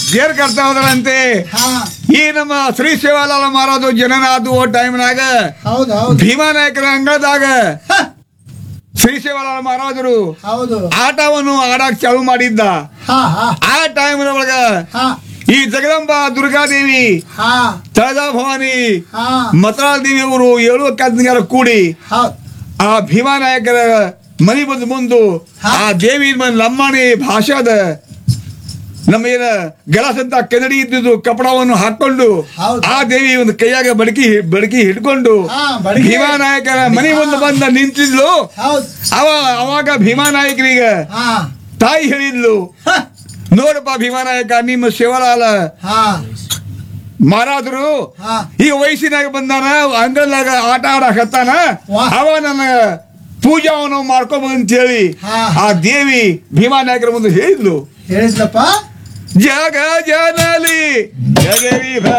ಜೇರ್ ಕರ್ತಾ ಹೋದ್ರಂತೆ ಹಾ ಈ ನಮ್ಮ ಶ್ರೀ ಶಿವಾಲಾಲ ಮಾರೋದು ಜನನಾದು ಟೈಮ್ನಾಗ ಹೌದು ಹೌದು ಭೀಮಾ ನಾಯಕರ ಅಂಗಳದಾಗ ಹ, ಶ್ರೀ ಶಿವಾಲಾಲ ಮಹಾರಾಜರು ಹೌದು ಆಟವನ್ನು ಆಡಕ್ ಚಾಲು ಮಾಡಿದ್ದ ಹಾ ಹಾ ಆ ಟೈಮ್ ಒಳಗ ಹಾ ಈ ಜಗದಂಬ ದುರ್ಗಾದೇವಿ ಹಾ ತಳದ ಭವಾನಿ ಹಾ ಮತರಾಳ ದೇವಿ ಅವರು ಏಳು ಕದ್ನಿಗಾರ ಕೂಡಿ ಹೌದು ಆ ಭೀಮಾ ನಾಯಕರ ಮನಿ ಬಂದು ಮುಂದು ಹಾ. ಆ ದೇವಿ ಮನ್ ಲಂಬಾಣಿ ಭಾಷಾದ ನಮ್ಮ ಏನ ಗಲಾಸಂತ ಕೆದಡಿ ಇದ್ದುದು ಕಪಡವನ್ನು ಹಾಕೊಂಡು ಹೌದು. ಆ ದೇವಿ ಒಂದು ಕೈಯಾಗ ಬಡಕಿ ಬಡಕಿ ಹಿಡ್ಕೊಂಡು ಹಾ, ಬಡಕಿ. ಭೀಮಾ ನಾಯಕರ ಮನಿ ಮುಂದೆ ಬಂದ ನಿಂತಿದ್ಲು ಹೌದು ಅವ ಅವಾಗ ಭೀಮಾ ನಾಯಕರಿಗೆ ಹಾ ತಾಯಿ ಹೇಳಿದ್ಲು ಹ, ನೋಡಪ್ಪ ಭೀಮಾ ನಾಯಕ ನಿಮ್ಮ ಶಿವಲಾಲ ಹಾ ಮಾರಾದ್ರು ಹಾ ಈ ವಯಸ್ಸಿನಾಗ ಬಂದಾನ ಅಂಗಳದಾಗ ಆಟ ಆಡಕತ್ತಾನ ವಾಹ್. ಅವ ನನ್ನ ಪೂಜಾವನ್ನು ಮಾಡ್ಕೋಬಹುದು ಅಂತ ಹೇಳಿ ಹಾ. ಆ ದೇವಿ ಭೀಮಾ ನಾಯಕರ ಮುಂದೆ ಹೇಳಿದ್ಲು ಹೇಳಿದ್ಲಪ್ಪ ಜಗ ಜನಲಿ ಜಗವಿ